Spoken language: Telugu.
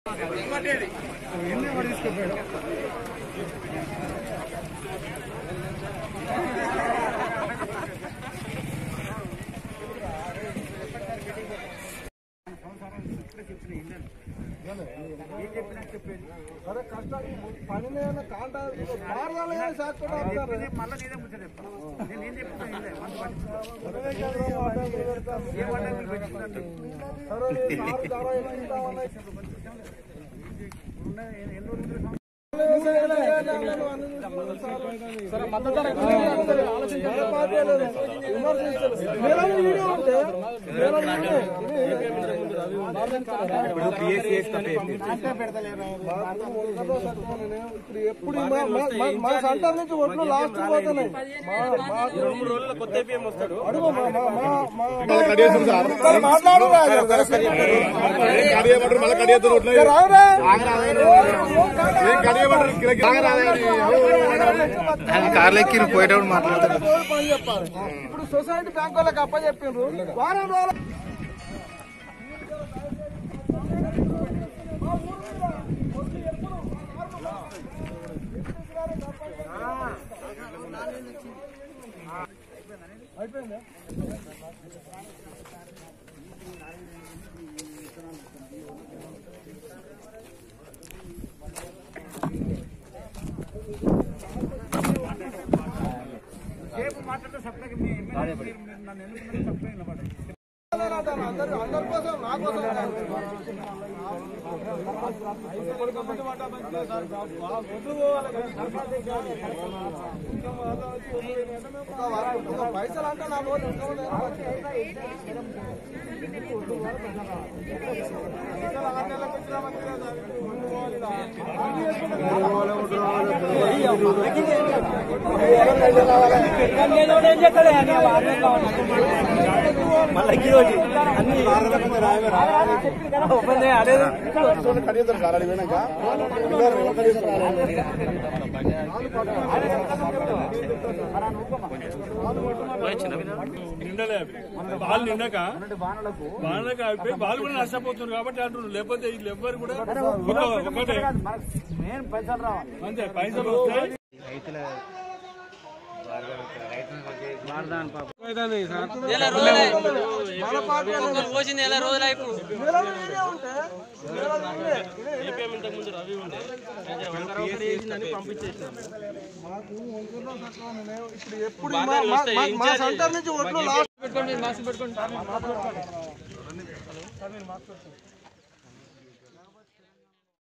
సరే కష్టం పని మీద కాంటాక్ట్ మారదాలే సార్ కూడా అంటారు మళ్ళీ నేనే ముచ్చట చెప్తాను నేను ఏం చెప్తాను ఇదే మందు సరే కేంద్రం వాటాలు పెడతాం. ఏ వంట మీరు పెట్టినట్టు సరే సార్ ధర ఎక్కుంటామని ఎన్ని రోజులు ఇప్పుడు ఎప్పుడు మా- మా- మా- మా సెంటర్ నుంచి ఒట్లు లాస్ట్ పోతున్నాయి మా- మా- అడుగు మా- మా- మా- మా- ఇక్కడ మాట్లాడు రా. రావురా. కార్లు ఎక్కి పోయేటప్పుడు మాట్లాడతాడు రోజులు పని చెప్పాలి ఇప్పుడు సొసైటీ బ్యాంక్ వాళ్ళకి అప్ప చెప్పిండ్రు వారం రోజులు అయిపోయిందా సేపు మాట్లాడితే సప్లైకి మీ ఎమ్మెల్యే మీరు మీరు నన్ను ఎందుకు సప్లై నిలబడాలి అందరి అందరి కోసం నా కోసం కాదు. ఒక వారం- ఒక పైసలు అంటే నా రోజు ఇంకా ఉన్నాయి. పైసలు ఆరు నెలలకు ఇచ్చినామంటే దానికి ముందు పోవాలి రా. అన్ని చేసుకుంటే నిండలే అవి బాల్ నిండక బాణలకు అయిపోయి బాల్ కూడా నష్టపోతున్నారు కాబట్టి అంటున్నారు లేకపోతే వీళ్ళు ఎవ్వరు కూడా ఒక- ఒకటే నేను పైసలు రావాలి అంతే పైసలు వస్తాయి నెల రోజులు ఒక్కొక్కరు పోసింది నెల రోజులు అయిపో నెలలు ఇదే ఉంటే నెలలు ఇదే. మాకు ఒంగోలులో తక్కువ ఉన్నాయి. ఇప్పుడు ఎప్పుడు మా- మా- మా- మా సెంటర్ నుంచి ఒట్లు లాస్ట్ పెట్టుకోండి మాస్క్ పెట్టుకోండి సార్ మీరు మాట్లాడుతున్నారు